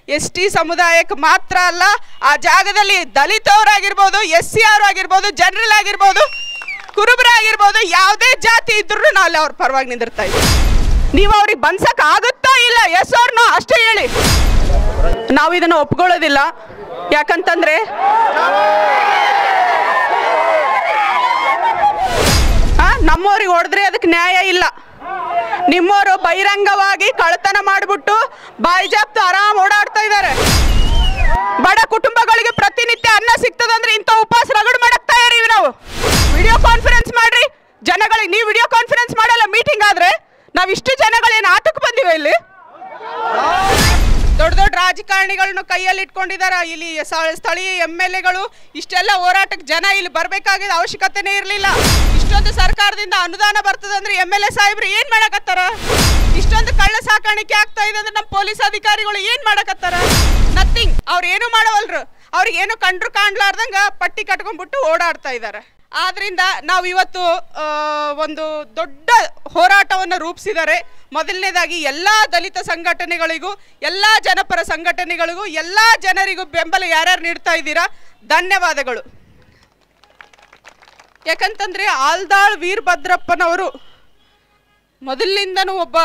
S T ಸಮುದಾಯಕ್ಕೆ ಮಾತ್ರ ಅಲ್ಲ ಆ ಜಾಗದಲ್ಲಿ ದಲಿತವರಾಗಿರ್ಬೋದು ಎಸ್ ಸಿ ಆರ್ ಆಗಿರ್ಬೋದು ಜನರಲ್ ಆಗಿರ್ಬೋದು ಕುರುಬರಾಗಿರ್ಬೋದು ಯಾವುದೇ ಜಾತಿ ಇದ್ರೂ ನಾವು ಅಲ್ಲಿ ಅವ್ರ ಪರವಾಗಿ ನಿಂದಿರ್ತಾ ಇದ್ದೀವಿ ನೀವು ಅವ್ರಿಗೆ ಬನ್ಸಕ್ ಆಗುತ್ತಾ ಇಲ್ಲ ಎಸ್ ಅವ್ರನ್ನ ಅಷ್ಟೇ ಹೇಳಿ ನಾವು ಇದನ್ನು ಒಪ್ಕೊಳ್ಳೋದಿಲ್ಲ ಯಾಕಂತಂದ್ರೆ ಆ, ನಮ್ಮವ್ರಿಗೆ ಹೊಡೆದ್ರೆ ಅದಕ್ಕೆ ನ್ಯಾಯ ಇಲ್ಲ ನಿಮ್ಮವರು ಬಹಿರಂಗವಾಗಿ ಕಳ್ಳತನ ಮಾಡಿಬಿಟ್ಟು ಬಾಯಿ ಜಾಪ್ತು ಆರಾಮ್ ಓಡಾಡ್ತಾ ಇದ್ದಾರೆ ಬಡ ಕುಟುಂಬಗಳಿಗೆ ಪ್ರತಿನಿತ್ಯ ಅನ್ನ ಸಿಗ್ತದಂದ್ರೆ ಇಂಥ ಉಪವಾಸ ರಗಡು ಮಾಡಕ್ ತಯಾರಿವಿ ನಾವು ವಿಡಿಯೋ ಕಾನ್ಫರೆನ್ಸ್ ಮಾಡ್ರಿ ಜನಗಳಿಗೆ ನೀವು ವಿಡಿಯೋ ಕಾನ್ಫರೆನ್ಸ್ ಮಾಡಲ್ಲ ಮೀಟಿಂಗ್ ಆದ್ರೆ ನಾವ್ ಇಷ್ಟು ಜನಗಳೇನು ಆಟಕ್ಕೆ ಬಂದಿವೆ ಇಲ್ಲಿ ದೊಡ್ಡ ದೊಡ್ಡ ರಾಜಕಾರಣಿಗಳನ್ನು ಕೈಯಲ್ಲಿ ಇಟ್ಕೊಂಡಿದಾರ ಇಲ್ಲಿ ಸ- ಸ್ಥಳೀಯ ಎಮ್ ಎಲ್ ಎಗಳು ಇಷ್ಟೆಲ್ಲ ಹೋರಾಟಕ್ಕೆ ಜನ ಇಲ್ಲಿ ಬರಬೇಕಾಗಿದ್ದ ಅವಶ್ಯಕತೆನೇ ಇರಲಿಲ್ಲ ಇಷ್ಟೊಂದು ಸರ್ಕಾರದಿಂದ ಅನುದಾನ ಬರ್ತದಂದ್ರೆ ಎಮ್ ಎಲ್ ಎ ಸಾಹೇಬ್ರು ಏನ್ ಮಾಡಕತ್ತಾರ ಇಷ್ಟೊಂದು ಕಳ್ಳ ಸಾಕಾಣಿಕೆ ಆಗ್ತಾ ಇದೆ ಅಂದ್ರೆ ನಮ್ಮ ಪೊಲೀಸ್ ಅಧಿಕಾರಿಗಳು ಏನ್ ಮಾಡಕತ್ತಾರ ನಥಿಂಗ್ ಅವ್ರು ಏನು ಮಾಡವಲ್ರು ಅವ್ರಿಗೆ ಏನು ಕಂಡ್ರು ಕಾಣ್ಲಾರ್ದಂಗ ಪಟ್ಟಿ ಕಟ್ಕೊಂಡ್ಬಿಟ್ಟು ಓಡಾಡ್ತಾ ಇದ್ದಾರೆ ಆದ್ರಿಂದ ನಾವು ಇವತ್ತು ಆ, ಒಂದು ದೊಡ್ಡ ಹೋರಾಟವನ್ನು ರೂಪಿಸಿದ್ದಾರೆ ಮೊದಲನೇದಾಗಿ ಎಲ್ಲ ದಲಿತ ಸಂಘಟನೆಗಳಿಗೂ ಎಲ್ಲ ಜನಪರ ಸಂಘಟನೆಗಳಿಗೂ ಎಲ್ಲ ಜನರಿಗೂ ಬೆಂಬಲ ಯಾರ್ಯಾರು ನೀಡ್ತಾ ಇದ್ದೀರಾ ಧನ್ಯವಾದಗಳು ಯಾಕಂತಂದ್ರೆ ಆಲ್ದಾಳ್ ವೀರಭದ್ರಪ್ಪನವರು ಮೊದಲಿನಿಂದನೂ ಒಬ್ಬ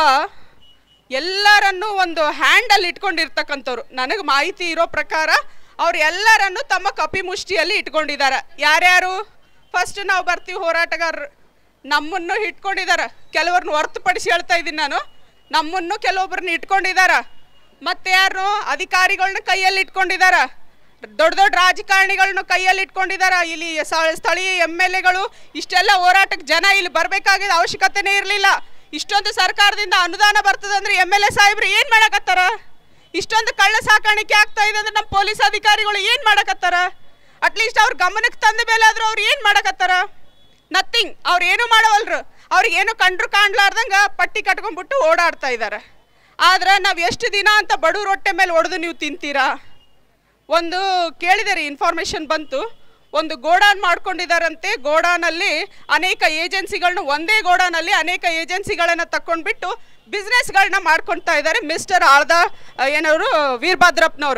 ಎಲ್ಲರನ್ನೂ ಒಂದು ಹ್ಯಾಂಡಲ್ಲಿ ಇಟ್ಕೊಂಡಿರ್ತಕ್ಕಂಥವ್ರು ನನಗೆ ಮಾಹಿತಿ ಇರೋ ಪ್ರಕಾರ ಅವ್ರು ಎಲ್ಲರನ್ನು ತಮ್ಮ ಕಪಿ ಮುಷ್ಟಿಯಲ್ಲಿ ಇಟ್ಕೊಂಡಿದ್ದಾರೆ ಯಾರ್ಯಾರು ಫಸ್ಟ್ ನಾವು ಬರ್ತೀವಿ ಹೋರಾಟಗಾರರು ನಮ್ಮನ್ನು ಇಟ್ಕೊಂಡಿದ್ದಾರೆ ಕೆಲವ್ರನ್ನ ಹೊರತುಪಡಿಸಿ ಹೇಳ್ತಾ ಇದ್ದೀನಿ ನಾನು ನಮ್ಮನ್ನು ಕೆಲವೊಬ್ಬರನ್ನ ಇಟ್ಕೊಂಡಿದ್ದಾರ ಮತ್ತೆ ಯಾರು ಅಧಿಕಾರಿಗಳನ್ನ ಕೈಯಲ್ಲಿ ಇಟ್ಕೊಂಡಿದ್ದಾರ ದೊಡ್ಡ ದೊಡ್ಡ ರಾಜಕಾರಣಿಗಳನ್ನ ಕೈಯಲ್ಲಿ ಇಟ್ಕೊಂಡಿದ್ದಾರ ಇಲ್ಲಿ ಸ- ಸ್ಥಳೀಯ ಎಮ್ ಎಲ್ ಎಗಳು ಇಷ್ಟೆಲ್ಲ ಹೋರಾಟಕ್ಕೆ ಜನ ಇಲ್ಲಿ ಬರಬೇಕಾಗಿದ್ದ ಅವಶ್ಯಕತೆನೇ ಇರಲಿಲ್ಲ ಇಷ್ಟೊಂದು ಸರ್ಕಾರದಿಂದ ಅನುದಾನ ಬರ್ತದಂದ್ರೆ ಎಮ್ ಎಲ್ ಎ ಸಾಹೇಬ್ರು ಏನು ಮಾಡಕತ್ತಾರ ಇಷ್ಟೊಂದು ಕಳ್ಳ ಸಾಕಾಣಿಕೆ ಆಗ್ತಾ ಇದೆ ಅಂದ್ರೆ ನಮ್ಮ ಪೊಲೀಸ್ ಅಧಿಕಾರಿಗಳು ಏನು ಮಾಡಕತ್ತಾರ ಅಟ್ಲೀಸ್ಟ್ ಅವ್ರ ಗಮನಕ್ಕೆ ತಂದ ಮೇಲೆ ಆದ್ರೂ ಅವ್ರು ಏನು ಮಾಡಕತ್ತಾರ ನಥಿಂಗ್ ಅವ್ರು ಏನು ಮಾಡವಲ್ರು ಅವ್ರಿಗೆ ಏನು ಕಂಡ್ರು ಕಾಣ್ಲಾರ್ದಂಗ ಪಟ್ಟಿ ಕಟ್ಕೊಂಡ್ಬಿಟ್ಟು ಓಡಾಡ್ತಾ ಇದ್ದಾರೆ ಆದ್ರೆ ನಾವು ಎಷ್ಟು ದಿನ ಅಂತ ಬಡವ್ರ ಹೊಟ್ಟೆ ಮೇಲೆ ಹೊಡೆದು ನೀವು ತಿಂತೀರಾ ಒಂದು ಕೇಳಿದೆ ರೀ ಇನ್ಫಾರ್ಮೇಷನ್ ಬಂತು ಒಂದು ಗೋಡಾನ್ ಮಾಡ್ಕೊಂಡಿದ್ದಾರಂತೆ ಗೋಡಾನಲ್ಲಿ ಅನೇಕ ಏಜೆನ್ಸಿಗಳನ್ನ ಒಂದೇ ಗೋಡಾನಲ್ಲಿ ಅನೇಕ ಏಜೆನ್ಸಿಗಳನ್ನು ತಕೊಂಡ್ಬಿಟ್ಟು ಬಿಸ್ನೆಸ್ಗಳನ್ನ ಮಾಡ್ಕೊಳ್ತಾ ಇದ್ದಾರೆ ಮಿಸ್ಟರ್ ಆಳ್ದ ಏನವರು ವೀರಭದ್ರಪ್ಪನವರು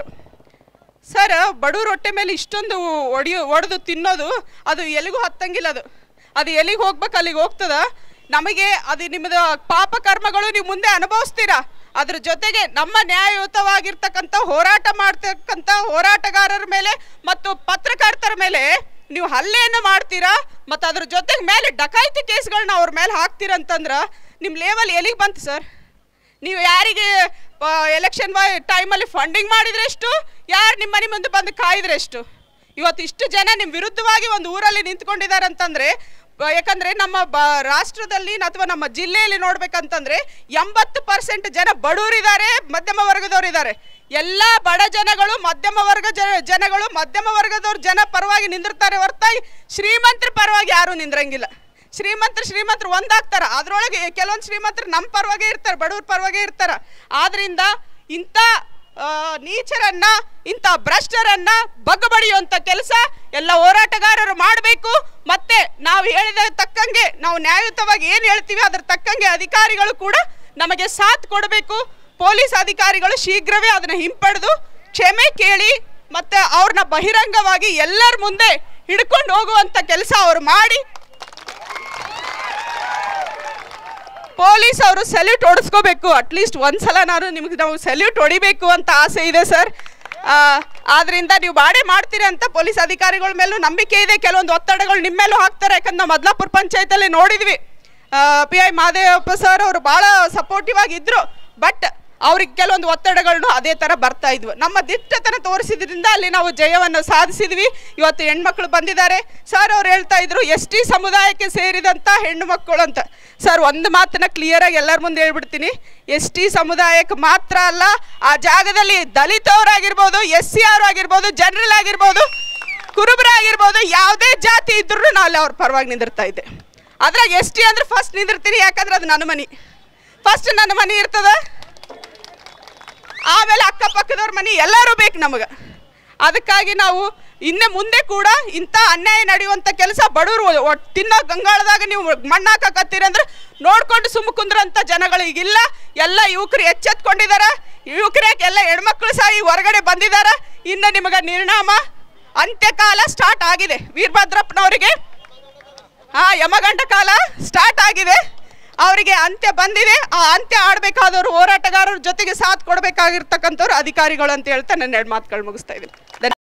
ಸರ್ ಬಡವ್ರ ಹೊಟ್ಟೆ ಮೇಲೆ ಇಷ್ಟೊಂದು ಒಡೆಯು ಒಡೆದು ತಿನ್ನೋದು ಅದು ಎಲ್ಲಿಗೂ ಹತ್ತಂಗಿಲ್ಲ ಅದು ಅದು ಎಲ್ಲಿಗೆ ಹೋಗ್ಬೇಕು ಅಲ್ಲಿಗೆ ಹೋಗ್ತದ ನಮಗೆ ಅದು ನಿಮ್ಮದು ಪಾಪ ಕರ್ಮಗಳು ನೀವು ಮುಂದೆ ಅನುಭವಿಸ್ತೀರಾ ಅದ್ರ ಜೊತೆಗೆ ನಮ್ಮ ನ್ಯಾಯಯುತವಾಗಿರ್ತಕ್ಕಂಥ ಹೋರಾಟ ಮಾಡ್ತಕ್ಕಂಥ ಹೋರಾಟಗಾರರ ಮೇಲೆ ಮತ್ತು ಪತ್ರಕರ್ತರ ಮೇಲೆ ನೀವು ಹಲ್ಲೆಯನ್ನು ಮಾಡ್ತೀರಾ ಮತ್ತು ಅದ್ರ ಜೊತೆಗೆ ಮೇಲೆ ಡಕಾಯಿತಿ ಕೇಸ್ಗಳನ್ನ ಅವ್ರ ಮೇಲೆ ಹಾಕ್ತೀರಂತಂದ್ರೆ ನಿಮ್ಮ ಲೇವಲ್ ಎಲ್ಲಿಗೆ ಬಂತು ಸರ್ ನೀವು ಯಾರಿಗೆ ಎಲೆಕ್ಷನ್ ಟೈಮಲ್ಲಿ ಫಂಡಿಂಗ್ ಮಾಡಿದ್ರೆ ಎಷ್ಟು ಯಾರು ನಿಮ್ಮ ಮನೆ ಮುಂದೆ ಬಂದು ಕಾಯ್ದ್ರೆ ಎಷ್ಟು ಇವತ್ತು ಇಷ್ಟು ಜನ ನಿಮ್ಮ ವಿರುದ್ಧವಾಗಿ ಒಂದು ಊರಲ್ಲಿ ನಿಂತ್ಕೊಂಡಿದ್ದಾರೆ ಅಂತಂದ್ರೆ ಬ- ಯಾಕಂದ್ರೆ ನಮ್ಮ ಬ ರಾಷ್ಟ್ರದಲ್ಲಿ ಅಥವಾ ನಮ್ಮ ಜಿಲ್ಲೆಯಲ್ಲಿ ನೋಡ್ಬೇಕಂತಂದ್ರೆ ಎಂಬತ್ತು ಪರ್ಸೆಂಟ್ ಜನ ಬಡವರಿದ್ದಾರೆ ಮಧ್ಯಮ ವರ್ಗದವರಿದ್ದಾರೆ ಎಲ್ಲ ಬಡ ಜನಗಳು ಮಧ್ಯಮ ವರ್ಗ ಜನ ಜನಗಳು ಮಧ್ಯಮ ವರ್ಗದವ್ರ ಜನ ಪರವಾಗಿ ನಿಂದಿರ್ತಾರೆ ಹೊರತಾಗಿ ಶ್ರೀಮಂತರ ಪರವಾಗಿ ಯಾರೂ ನಿಂದ್ರಂಗಿಲ್ಲ ಶ್ರೀಮಂತರು ಶ್ರೀಮಂತರು ಒಂದಾಗ್ತಾರ ಅದ್ರೊಳಗೆ ಕೆಲವೊಂದು ಶ್ರೀಮಂತರು ನಮ್ಮ ಪರವಾಗೇ ಇರ್ತಾರೆ ಬಡವ್ರ ಪರವಾಗೇ ಇರ್ತಾರ ಆದ್ರಿಂದ ಇಂಥ ಆ, ನೀಚರನ್ನ ಇಂಥ ಭ್ರಷ್ಟರನ್ನ ಬಗ್ಗಬಡಿಯುವಂಥ ಕೆಲಸ ಎಲ್ಲ ಹೋರಾಟಗಾರರು ಮಾಡಬೇಕು ಮತ್ತೆ ನಾವು ಹೇಳಿದ ತಕ್ಕಂಗೆ ನಾವು ನ್ಯಾಯಯುತವಾಗಿ ಏನು ಹೇಳ್ತೀವಿ ಅದ್ರ ತಕ್ಕಂಗೆ ಅಧಿಕಾರಿಗಳು ಕೂಡ ನಮಗೆ ಸಾಥ್ ಕೊಡಬೇಕು ಪೊಲೀಸ್ ಅಧಿಕಾರಿಗಳು ಶೀಘ್ರವೇ ಅದನ್ನ ಹಿಂಪಡೆದು ಕ್ಷಮೆ ಕೇಳಿ ಮತ್ತೆ ಅವ್ರನ್ನ ಬಹಿರಂಗವಾಗಿ ಎಲ್ಲರ ಮುಂದೆ ಹಿಡ್ಕೊಂಡು ಹೋಗುವಂಥ ಕೆಲಸ ಅವ್ರು ಮಾಡಿ ಪೊಲೀಸ್ ಅವರು ಸೆಲ್ಯೂಟ್ ಹೊಡಿಸ್ಕೋಬೇಕು ಅಟ್ಲೀಸ್ಟ್ ಒಂದ್ಸಲ ನಾನು ನಿಮ್ಗೆ ನಾವು ಸೆಲ್ಯೂಟ್ ಹೊಡಿಬೇಕು ಅಂತ ಆಸೆ ಇದೆ ಸರ್ ಆದ್ರಿಂದ ನೀವು ಮಾಡೇ ಮಾಡ್ತೀರಿ ಅಂತ ಪೊಲೀಸ್ ಅಧಿಕಾರಿಗಳ ಮೇಲೂ ನಂಬಿಕೆ ಇದೆ ಕೆಲವೊಂದು ಒತ್ತಡಗಳು ನಿಮ್ಮ ಮೇಲೂ ಹಾಕ್ತಾರೆ ಯಾಕಂದ್ರೆ ನಾವು ಮದ್ಲಾಪುರ ಪಂಚಾಯತಲ್ಲಿ ನೋಡಿದ್ವಿ ಪಿ ಐ ಮಹಾದೇವಪ್ಪ ಸರ್ ಅವರು ಭಾಳ ಸಪೋರ್ಟಿವ್ ಆಗಿದ್ರು ಬಟ್ ಅವ್ರಿಗೆ ಕೆಲವೊಂದು ಒತ್ತಡಗಳನ್ನು ಅದೇ ಥರ ಬರ್ತಾ ಇದ್ವು ನಮ್ಮ ದಿಟ್ಟತನ ತೋರಿಸಿದ್ರಿಂದ ಅಲ್ಲಿ ನಾವು ಜಯವನ್ನು ಸಾಧಿಸಿದ್ವಿ ಇವತ್ತು ಹೆಣ್ಮಕ್ಳು ಬಂದಿದ್ದಾರೆ ಸರ್ ಅವ್ರು ಹೇಳ್ತಾ ಇದ್ರು ಎಸ್ ಟಿ ಸಮುದಾಯಕ್ಕೆ ಸೇರಿದಂಥ ಹೆಣ್ಣು ಮಕ್ಕಳು ಅಂತ ಸರ್ ಒಂದು ಮಾತನ್ನ ಕ್ಲಿಯರಾಗಿ ಎಲ್ಲರ ಮುಂದೆ ಹೇಳ್ಬಿಡ್ತೀನಿ ಎಸ್ ಟಿ ಸಮುದಾಯಕ್ಕೆ ಮಾತ್ರ ಅಲ್ಲ ಆ ಜಾಗದಲ್ಲಿ ದಲಿತವರಾಗಿರ್ಬೋದು ಎಸ್ ಸಿ ಆರ್ ಆಗಿರ್ಬೋದು ಜನರಲ್ ಆಗಿರ್ಬೋದು ಕುರುಬರಾಗಿರ್ಬೋದು ಯಾವುದೇ ಜಾತಿ ಇದ್ರೂ ನಾವು ಅಲ್ಲಿ ಅವ್ರ ಪರವಾಗಿ ನಿಂದಿರ್ತಾ ಇದ್ದೆ ಅದ್ರಾಗ ಎಸ್ ಟಿ ಅಂದ್ರೆ ಫಸ್ಟ್ ನಿಂದಿರ್ತೀನಿ ಯಾಕಂದ್ರೆ ಅದು ನನ್ನ ಮನೆ ಫಸ್ಟ್ ನನ್ನ ಮನೆ ಇರ್ತದ ಆಮೇಲೆ ಅಕ್ಕಪಕ್ಕದವ್ರ ಮನೆ ಎಲ್ಲರೂ ಬೇಕು ನಮಗೆ ಅದಕ್ಕಾಗಿ ನಾವು ಇನ್ನೇ ಮುಂದೆ ಕೂಡ ಇಂಥ ಅನ್ಯಾಯ ನಡೆಯುವಂಥ ಕೆಲಸ ಬಡವರು ಒಟ್- ತಿನ್ನೋ ಗಂಗಾಳದಾಗ ನೀವು ಮಣ್ಣು ಹಾಕಕತ್ತೀರಿ ಅಂದ್ರೆ ನೋಡ್ಕೊಂಡು ಸುಮ್ಮ ಕುಂದ್ರಂತ ಜನಗಳು ಈಗಿಲ್ಲ ಎಲ್ಲ ಯುವಕರು ಎಚ್ಚೆತ್ಕೊಂಡಿದಾರ ಯುವಕರಿಗೆ ಎಲ್ಲ ಹೆಣ್ಮಕ್ಳು ಸಹ ಈ ಹೊರಗಡೆ ಬಂದಿದಾರ ಇನ್ನು ನಿಮಗೆ ನಿರ್ಣಾಮ ಅಂತ್ಯಕಾಲ ಸ್ಟಾರ್ಟ್ ಆಗಿದೆ ವೀರಭದ್ರಪ್ಪನವರಿಗೆ ಹಾ ಯಮಗಂಡ ಕಾಲ ಸ್ಟಾರ್ಟ್ ಆಗಿದೆ ಅವರಿಗೆ ಅಂತ್ಯ ಬಂದಿದೆ ಆ ಅಂತ್ಯ ಆಡಬೇಕಾದವರು ಹೋರಾಟಗಾರರ ಜೊತೆಗೆ ಸಾಥ್ ಕೊಡಬೇಕಾಗಿರ್ತಕ್ಕಂಥವ್ರು ಅಧಿಕಾರಿಗಳು ಅಂತ ಹೇಳ್ತಾ ನನ್ನ ಎರಡು ಮಾತುಗಳು ಮುಗಿಸ್ತಾ ಇದ್ದೀನಿ ಧನ್ಯ-